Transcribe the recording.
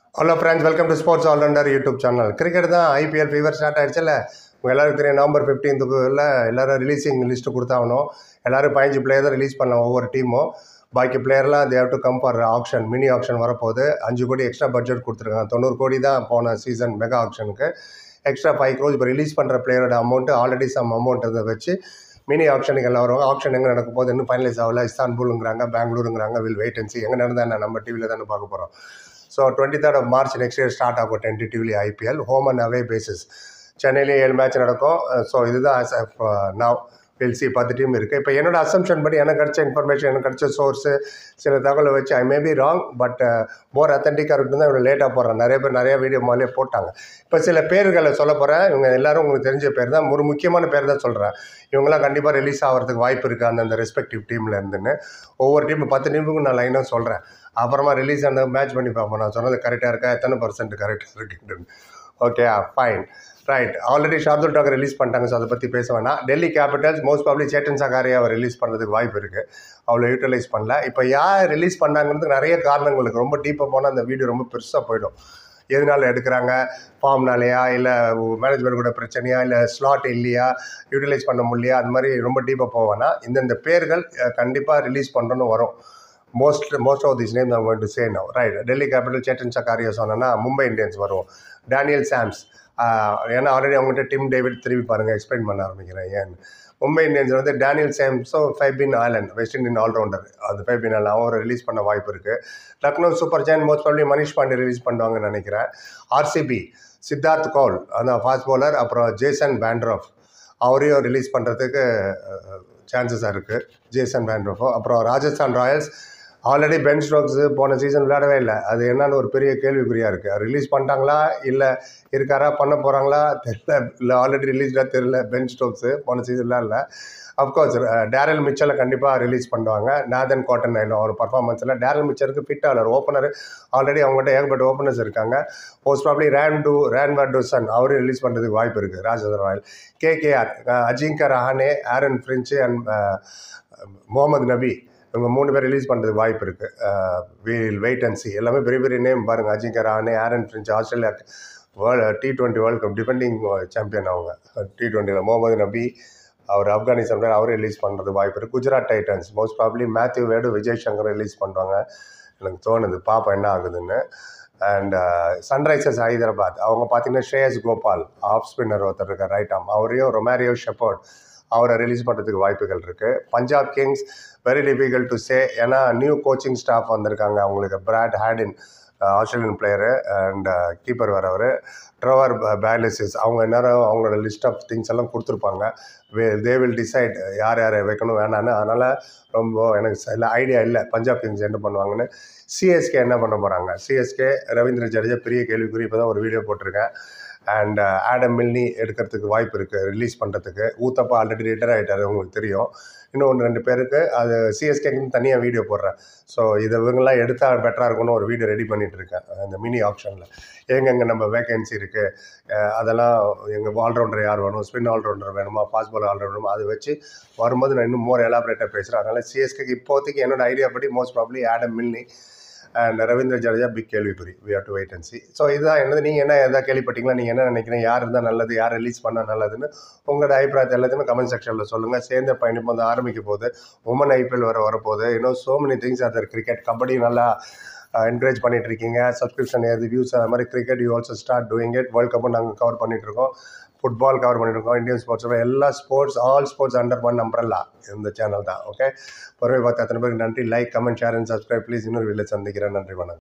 hello friends welcome to sports allrounder YouTube channel cricket தான் IPL fever start ஆயிடுச்சுல்ல உங்கள் எல்லாருக்கும் தெரியும் நவம்பர் ஃபிஃப்டீன்த்துக்குள்ள எல்லாரும் ரிலீஸிங் லிஸ்ட்டு கொடுத்தாகணும் எல்லாரும் பதினஞ்சு பிளேயர் தான் ரிலீஸ் பண்ணலாம் ஒவ்வொரு டீமும் பாக்கி பிளேயர்லாம் they've to come for auction mini auction வரப்போகுது அஞ்சு கோடி எக்ஸ்ட்ரா பட்ஜெட் கொடுத்துருக்காங்க தொண்ணூறு கோடி தான் போன சீசன் மெகா ஆப்ஷனுக்கு எக்ஸ்ட்ரா ஃபைவ் க்ரோஸ் இப்போ ரிலீஸ் பண்ணுற பிளேயரோட அமௌண்ட்டு ஆல்ரெடி சம் அமௌண்ட் இதை வச்சு மினி ஆப்ஷனுக்கு எல்லாம் வருவாங்க ஆப்ஷன் எங்கே நடக்க போகுது இன்னும் ஃபைனலைஸ் ஆகல இஸ்தான்புலுங்கிறாங்க பெங்களூருங்கிறாங்க வில் வெயிட் அண்ட் சி எங்கே நடந்தா என்ன நம்ம டிவியில் தானே பார்க்க போகிறோம் so twenty third of March next year start ஆகும் tentatively IPL home and away basis சென்னையிலேயே ஏழு மேட்ச் நடக்கும் ஸோ இதுதான் as of, uh, now will see பத்து டீம் இருக்குது இப்போ என்னோட அசம்ஷன் படி எனக்கு கிடைச்ச இன்ஃபர்மேஷன் எனக்கு கிடைச்ச சோர்ஸு சில தகவலை வச்சு I may be wrong but more அத்தன்டிக்காக இருக்கட்டும் தான் இவ்வளோ லேட்டாக போடுறேன் நிறைய பேர் நிறைய வீடியோ முதலே போட்டாங்க இப்போ சில பேர்களை சொல்ல போகிறேன் இவங்க எல்லாரும் உங்களுக்கு தெரிஞ்ச பேர் தான் ஒரு முக்கியமான பேர் தான் சொல்கிறேன் இவங்களாம் கண்டிப்பாக ரிலீஸ் ஆகிறதுக்கு வாய்ப்பு இருக்குது அந்தந்த ரெஸ்பெக்டிவ் டீமில் இருந்துன்னு ஒவ்வொரு டீம் பத்து டீமுக்கும் நான் லைனாக சொல்கிறேன் அப்புறமா ரிலீஸ் ஆன மேட்ச் பண்ணி பார்ப்போம் நான் சொன்னது கரெக்டாக இருக்கா எத்தனை பர்சன்ட் கரெக்டாக இருக்குன்னு okay fine right already Shardul Thakur release பண்ணிட்டாங்க ஸோ அதை பற்றி பேச வேணாம் Delhi Capitals most probably Chetan சகாரியாவை ரிலீஸ் பண்ணுறதுக்கு வாய்ப்பு இருக்குது அவ்வளோ யூட்டிலைஸ் பண்ணல இப்போ யார் ரிலீஸ் பண்ணாங்கிறதுக்கு நிறைய காரணங்கள் இருக்குது ரொம்ப டீப்பாக போனால் அந்த வீடியோ ரொம்ப பெருசாக போயிடும் எதனால எடுக்கிறாங்க ஃபார்ம்னாலையா இல்லை மேனேஜ்மெண்ட் கூட பிரச்சனையா இல்லை ஸ்லாட் இல்லையா யூட்டிலைஸ் பண்ண முடியலையா அது மாதிரி ரொம்ப டீப்பாக போவேன்னா இந்தந்த பேர்கள் கண்டிப்பாக ரிலீஸ் பண்ணுறோன்னு வரும் most most of this name நான் to say no right Delhi Capital Chetan Sakariya சொன்னேன்னா மும்பை இந்தியன்ஸ் வரும் டேனியல் சாம்ஸ் ஏன்னா ஆல்ரெடி அவங்ககிட்ட டிம் டேவிட் திரும்பி பாருங்கள் எக்ஸ்பிளைன் பண்ண ஆரம்பிக்கிறேன் ஏன் மும்பை இந்தியன்ஸ் வந்து டேனியல் சாம்ஸும் Fabian Allen West Indian allrounder அது ஃபைபின் ஆலன் அவரை ரிலீஸ் பண்ண வாய்ப்பு இருக்குது Lucknow Super Giants most probably Manish Pandey release பண்ணுவாங்கன்னு நினைக்கிறேன் ஆர்சிபி சித்தார்த் கவுல் அந்த ஃபாஸ்ட் பவுலர் அப்புறம் ஜேசன் பேண்ட்ராஃப் அவரையும் ரிலீஸ் பண்ணுறதுக்கு சான்சஸாக இருக்குது ஜேசன் பேண்ட்ராஃபோ அப்புறம் Rajasthan Royals already Ben Stokes போன சீசன் விளையாடவே இல்லை அது என்னன்னு ஒரு பெரிய கேள்விக்குறியாக இருக்குது ரிலீஸ் பண்ணிட்டாங்களா இல்லை இருக்காரா பண்ண போகிறாங்களா தெரில இல்லை ஆல்ரெடி ரிலீஸ்டாக தெரில பென் ஸ்டோக்ஸு போன சீசன் விளையாடல அஃப்கோர்ஸ் டேரல் மிச்சலை கண்டிப்பாக ரிலீஸ் பண்ணுவாங்க நாதன் காட்டன் ஆயிடும் அவர் பர்ஃபார்மன்ஸில் டேரல் மிச்சருக்கு ஃபிட் ஆகலர் ஓப்பனர் ஆல்ரெடி அவங்ககிட்ட ஏகப்பட்ட ஓப்பனர்ஸ் இருக்காங்க மோஸ்ட் ப்ராப்ளி ரேண்டு ரேன்வர் டூசன் அவரும் ரிலீஸ் பண்ணுறதுக்கு வாய்ப்பு இருக்குது Rajendra Royal KKR Ajinkya Rahane Aaron Finch and Mohammad Nabi இவங்க மூணு பேர் ரிலீஸ் பண்ணுறதுக்கு வாய்ப்பு இருக்குது வீல் வெயிட் அண்ட் சி எல்லாமே பெரிய பெரிய நேம் பாருங்கள் Ajinkya Rahane Aaron Finch Australia world T twenty World Cup defending champion அவங்க டி டுவெண்ட்டியில் முகமது நபி அவர் ஆப்கானிஸ்தான் பிளேயர் அவரே ரிலீஸ் பண்ணுறது வாய்ப்பு இருக்குது Gujarat Titans most probably Matthew Wade Vijay Shankar release பண்ணுவாங்க எனக்கு தோணுது பாப்பா என்ன ஆகுதுன்னு அண்ட் சன்ரைசர்ஸ் ஹைதராபாத் அவங்க பார்த்தீங்கன்னா ஸ்ரேயஸ் கோபால் ஆஃப் ஸ்பின்னர் ஒருத்தர் இருக்கார் ரைட் ஆம் அவரையும் ரொமாரியோ ஷெப்பர்ட் அவரை ரிலீஸ் பண்ணுறதுக்கு வாய்ப்புகள் இருக்குது Punjab Kings very difficult to say ஏன்னா நியூ கோச்சிங் ஸ்டாஃப் வந்திருக்காங்க அவங்களுக்கு Brad Haddin Australian player and keeper வரவர் ட்ரவர் பேலிசிஸ் அவங்க நேரம் அவங்களோட லிஸ்ட் ஆஃப் திங்ஸ் எல்லாம் கொடுத்துருப்பாங்க தே வில் டிசைட் யார் யாரை வைக்கணும் வேணான்னு அதனால் ரொம்ப எனக்கு இல்லை ஐடியா இல்லை பஞ்சாப் கிங்ஸ் என்ன பண்ணுவாங்கன்னு சிஎஸ்கே என்ன பண்ண போகிறாங்க சிஎஸ்கே ரவீந்திர ஜடேஜா பெரிய கேள்விக்குறி இப்போ தான் ஒரு வீடியோ போட்டிருக்கேன் அண்ட் ஆடம் மில்னி எடுக்கிறதுக்கு வாய்ப்பு இருக்குது ரிலீஸ் பண்ணுறதுக்கு ஊத்தப்பா ஆல்ரெடி ரிட்டர் ஆகிட்டார் உங்களுக்கு தெரியும் இன்னும் ஒன்று ரெண்டு பேருக்கு அது சிஎஸ்கேக்குன்னு தனியாக வீடியோ போடுறேன் ஸோ இதை இவங்கெல்லாம் எடுத்தால் பெட்டராக இருக்கும்னு ஒரு வீடியோ ரெடி பண்ணிகிட்டு இருக்கேன் இந்த மினி ஆப்ஷனில் எங்கெங்கே நம்ம வேகன்சி இருக்குது அதெல்லாம் எங்கள் ஆல்ரவுண்டர் யார் வேணும் ஸ்பின் ஆல்ரவுண்டர் வேணுமா ஃபாஸ்ட் பால் ஆல்ரவுண்டர் வேணுமா அதை வச்சு வரும்போது நான் இன்னும் மோர் எலாபரேட்டாக பேசுகிறேன் அதனால் சிஎஸ்கேக்கு இப்போதைக்கு என்னோட ஐடியா படி most probably Adam Milne and Ravindra Jadeja big கேள்விக்குறி we have to wait and see so இதுதான் என்னது நீங்கள் என்ன எதாவது கேள்விப்பட்டீங்களா நீங்கள் என்ன நினைக்கிறீங்க யார் இருந்தால் நல்லது யார் ரிலீஸ் பண்ணால் நல்லதுன்னு உங்களோட அபிப்பிராயத்தை எல்லாத்தையுமே கமெண்ட் செக்ஷனில் சொல்லுங்கள் சேர்ந்த பயணிப்பு வந்து ஆரம்பிக்க போகுது உமன் ஐபிஎல் வர வரப்போகுது இன்னும் so many things other cricket kabaddi நல்லா என்கரேஜ் பண்ணிட்டு இருக்கீங்க சப்ஸ்கிரிப்ஷன் ஏது வியூஸ் அது மாதிரி cricket you also start doing it world கப்பும் நாங்கள் கவர் பண்ணிட்டு இருக்கோம் ஃபுட்பால் கவர் பண்ணிட்டு இருக்கோம் இந்தியன் ஸ்போர்ட்ஸ் எல்லா sports all sports under one நம்பரல்லா இந்த சேனல் தான் ஓகே பொறுமை பார்த்து அத்தனை பேருக்கு நன்றி like comment share and subscribe please இன்னொரு வீட்டில் சந்திக்கிறேன் நன்றி வணக்கம்